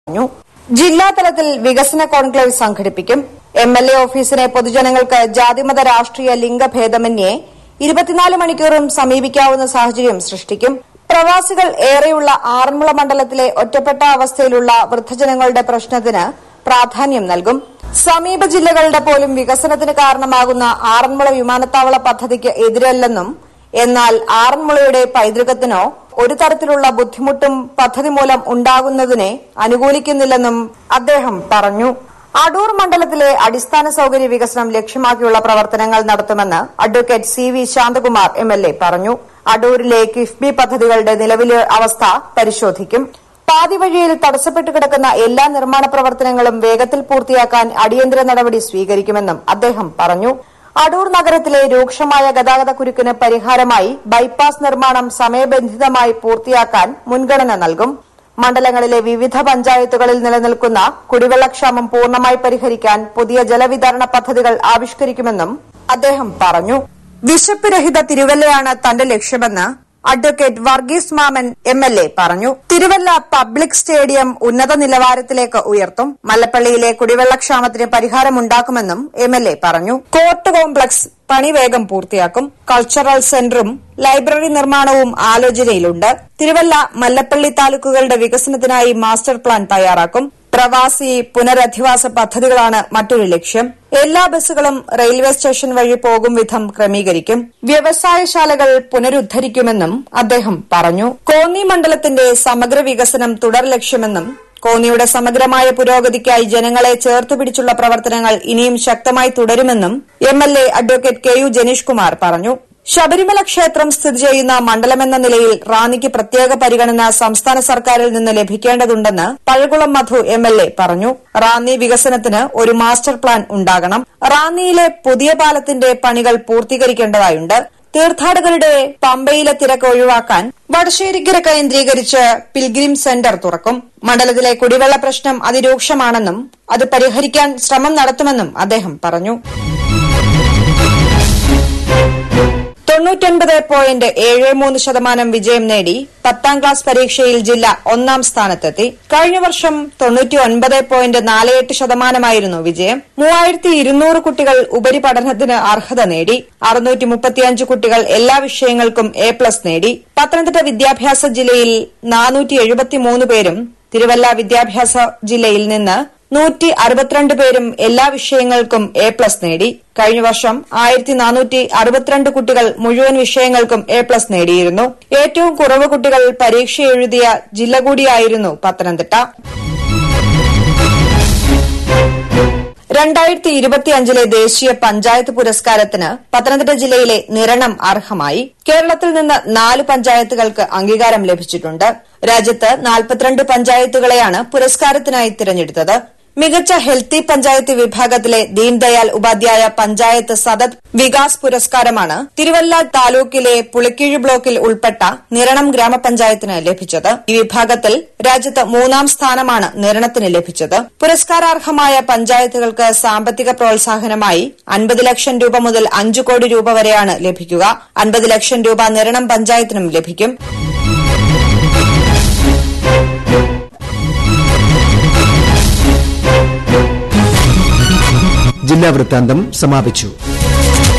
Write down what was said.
പറഞ്ഞു ജില്ലാതലത്തിൽ വികസന കോൺക്ലേവ് സംഘടിപ്പിക്കും എം എൽ എ ഓഫീസിനെ പൊതുജനങ്ങൾക്ക് ജാതിമത രാഷ്ട്രീയ ലിംഗഭേദമന്യേ ഇരുപത്തിനാല് മണിക്കൂറും സമീപിക്കാവുന്ന സാഹചര്യം സൃഷ്ടിക്കും പ്രവാസികൾ ഏറെയുള്ള ആറന്മുള മണ്ഡലത്തിലെ ഒറ്റപ്പെട്ട അവസ്ഥയിലുള്ള വൃദ്ധജനങ്ങളുടെ പ്രശ്നത്തിന് പ്രാധാന്യം നൽകും സമീപ ജില്ലകളുടെ പോലും വികസനത്തിന് കാരണമാകുന്ന ആറന്മുള വിമാനത്താവള പദ്ധതിക്ക് എതിരല്ലെന്നും എന്നാൽ ആറന്മുളയുടെ പൈതൃകത്തിനോ ഒരു തരത്തിലുള്ള ബുദ്ധിമുട്ടും പദ്ധതി മൂലം ഉണ്ടാകുന്നതിനെ അനുകൂലിക്കുന്നില്ലെന്നും അദ്ദേഹം പറഞ്ഞു അടൂർ മണ്ഡലത്തിലെ അടിസ്ഥാന സൌകര്യ വികസനം ലക്ഷ്യമാക്കിയുള്ള പ്രവർത്തനങ്ങൾ നടത്തുമെന്ന് advocate C V Santhakumar M L A പറഞ്ഞു അടൂരിലെ കിഫ്ബി പദ്ധതികളുടെ നിലവിലെ അവസ്ഥ പരിശോധിക്കും പാതിവഴിയിൽ തടസ്സപ്പെട്ടു കിടക്കുന്ന എല്ലാ നിർമ്മാണ പ്രവർത്തനങ്ങളും വേഗത്തിൽ പൂർത്തിയാക്കാൻ അടിയന്തര നടപടി സ്വീകരിക്കുമെന്നും അദ്ദേഹം പറഞ്ഞു അടൂർ നഗരത്തിലെ രൂക്ഷമായ ഗതാഗത കുരുക്കിന് പരിഹാരമായി ബൈപ്പാസ് നിർമ്മാണം സമയബന്ധിതമായി പൂർത്തിയാക്കാൻ മുൻഗണന നൽകും മണ്ഡലങ്ങളിലെ വിവിധ പഞ്ചായത്തുകളിൽ നിലനിൽക്കുന്ന കുടിവെള്ളക്ഷാമം പൂർണ്ണമായി പരിഹരിക്കാൻ പുതിയ ജലവിതരണ പദ്ധതികൾ ആവിഷ്കരിക്കുമെന്നും അദ്ദേഹം പറഞ്ഞു വിശപ്പ് രഹിത തിരുവല്ലയാണ് തന്റെ ലക്ഷ്യമെന്ന് അഡ്വക്കേറ്റ് വർഗീസ് മാമൻ എം എൽ എ പറഞ്ഞു തിരുവല്ല പബ്ലിക് സ്റ്റേഡിയം ഉന്നത നിലവാരത്തിലേക്ക് ഉയർത്തും മല്ലപ്പള്ളിയിലെ കുടിവെള്ളക്ഷാമത്തിന് പരിഹാരമുണ്ടാക്കുമെന്നും എം എൽ എ പറഞ്ഞു കോർട്ട് കോംപ്ലക്സ് പണി വേഗം പൂർത്തിയാക്കും കൾച്ചറൽ സെന്ററും ലൈബ്രറി നിർമ്മാണവും ആലോചനയിലുണ്ട് തിരുവല്ല മല്ലപ്പള്ളി താലൂക്കുകളുടെ വികസനത്തിനായി മാസ്റ്റർ പ്ലാൻ തയ്യാറാക്കും പ്രവാസി പുനരധിവാസ പദ്ധതികളാണ് മറ്റൊരു ലക്ഷ്യം എല്ലാ ബസ്സുകളും റെയിൽവേ സ്റ്റേഷൻ വഴി പോകും വിധം ക്രമീകരിക്കും വ്യവസായശാലകൾ പുനരുദ്ധരിക്കുമെന്നും അദ്ദേഹം പറഞ്ഞു കോന്നി മണ്ഡലത്തിന്റെ സമഗ്ര വികസനം തുടർ ലക്ഷ്യമെന്നും കോന്നിയുടെ സമഗ്രമായ പുരോഗതിക്കായി ജനങ്ങളെ ചേർത്ത് പിടിച്ചുള്ള പ്രവർത്തനങ്ങൾ ഇനിയും ശക്തമായി തുടരുമെന്നും M L A advocate K U Jenish Kumar പറഞ്ഞു ശബരിമല ക്ഷേത്രം സ്ഥിതി ചെയ്യുന്ന മണ്ഡലമെന്ന നിലയിൽ റാന്നിക്ക് പ്രത്യേക പരിഗണന സംസ്ഥാന സർക്കാരിൽ നിന്ന് ലഭിക്കേണ്ടതുണ്ടെന്ന് Pazhakulam Madhu M L A പറഞ്ഞു റാന്നി വികസനത്തിന് ഒരു മാസ്റ്റർ പ്ലാൻ ഉണ്ടാകണം റാന്നിയിലെ പുതിയ പാലത്തിന്റെ പണികൾ പൂർത്തീകരിക്കേണ്ടതായുണ്ട് തീർത്ഥാടകരുടെ പമ്പയിലെ തിരക്ക് ഒഴിവാക്കാൻ വടശ്ശേരിക്കര കേന്ദ്രീകരിച്ച് പിൽഗ്രിം സെന്റർ തുറക്കും മണ്ഡലത്തിലെ കുടിവെള്ള പ്രശ്നം അതിരൂക്ഷമാണെന്നും അത് പരിഹരിക്കാൻ ശ്രമം നടത്തുമെന്നും അദ്ദേഹം പറഞ്ഞു തൊണ്ണൂറ്റൊൻപത് പോയിന്റ് ഏഴ് മൂന്ന് ശതമാനം വിജയം നേടി പത്താം ക്ലാസ് പരീക്ഷയിൽ ജില്ല ഒന്നാം സ്ഥാനത്തെത്തി കഴിഞ്ഞ വർഷം തൊണ്ണൂറ്റി ഒൻപത് പോയിന്റ് നാല് എട്ട് ശതമാനമായിരുന്നു വിജയം മൂവായിരത്തി ഇരുന്നൂറ് കുട്ടികൾ ഉപരിപഠനത്തിന് അർഹത നേടി അറുന്നൂറ്റി മുപ്പത്തിയഞ്ച് കുട്ടികൾ എല്ലാ വിഷയങ്ങൾക്കും എ പ്ലസ് നേടി പത്തനംതിട്ട വിദ്യാഭ്യാസ ജില്ലയിൽ നാനൂറ്റി എഴുപത്തിമൂന്ന് പേരും തിരുവല്ല വിദ്യാഭ്യാസ ജില്ലയിൽ നിന്ന് നൂറ്റി അറുപത്തിരണ്ട് പേരും എല്ലാ വിഷയങ്ങൾക്കും എ പ്ലസ് നേടി കഴിഞ്ഞ വർഷം ആയിരത്തി നാനൂറ്റി അറുപത്തിരണ്ട് കുട്ടികൾ മുഴുവൻ വിഷയങ്ങൾക്കും എ പ്ലസ് നേടിയിരുന്നു ഏറ്റവും കുറവ് കുട്ടികൾ പരീക്ഷ എഴുതിയ ജില്ല കൂടിയായിരുന്നു പത്തനംതിട്ട രണ്ടായിരത്തി ഇരുപത്തിയഞ്ചിലെ ദേശീയ പഞ്ചായത്ത് പുരസ്കാരത്തിന് പത്തനംതിട്ട ജില്ലയിലെ നിരണം അർഹമായി കേരളത്തിൽ നിന്ന് നാല് പഞ്ചായത്തുകൾക്ക് അംഗീകാരം ലഭിച്ചിട്ടുണ്ട് രാജ്യത്ത് നാൽപ്പത്തിരണ്ട് പഞ്ചായത്തുകളെയാണ് പുരസ്കാരത്തിനായി തിരഞ്ഞെടുത്തത് മികച്ച ഹെൽത്തി പഞ്ചായത്ത് വിഭാഗത്തിലെ ദീൻദയാൽ ഉപാധ്യായ പഞ്ചായത്ത് സതത് വികാസ് പുരസ്കാരമാണ് തിരുവല്ല താലൂക്കിലെ പുളിക്കീഴ് ബ്ലോക്കിൽ ഉൾപ്പെട്ട നിരണം ഗ്രാമപഞ്ചായത്തിന് ലഭിച്ചത് ഈ വിഭാഗത്തിൽ രാജ്യത്ത് മൂന്നാം സ്ഥാനമാണ് നിരണത്തിന് ലഭിച്ചത് പുരസ്കാരാർഹമായ പഞ്ചായത്തുകൾക്ക് സാമ്പത്തിക പ്രോത്സാഹനമായി അൻപത് ലക്ഷം രൂപ മുതൽ അഞ്ചു കോടി രൂപ വരെയാണ് ലഭിക്കുക അൻപത് ലക്ഷം രൂപ നിരണം പഞ്ചായത്തിനും ലഭിക്കും ജില്ലാ വൃത്താന്തം സമാപിച്ചു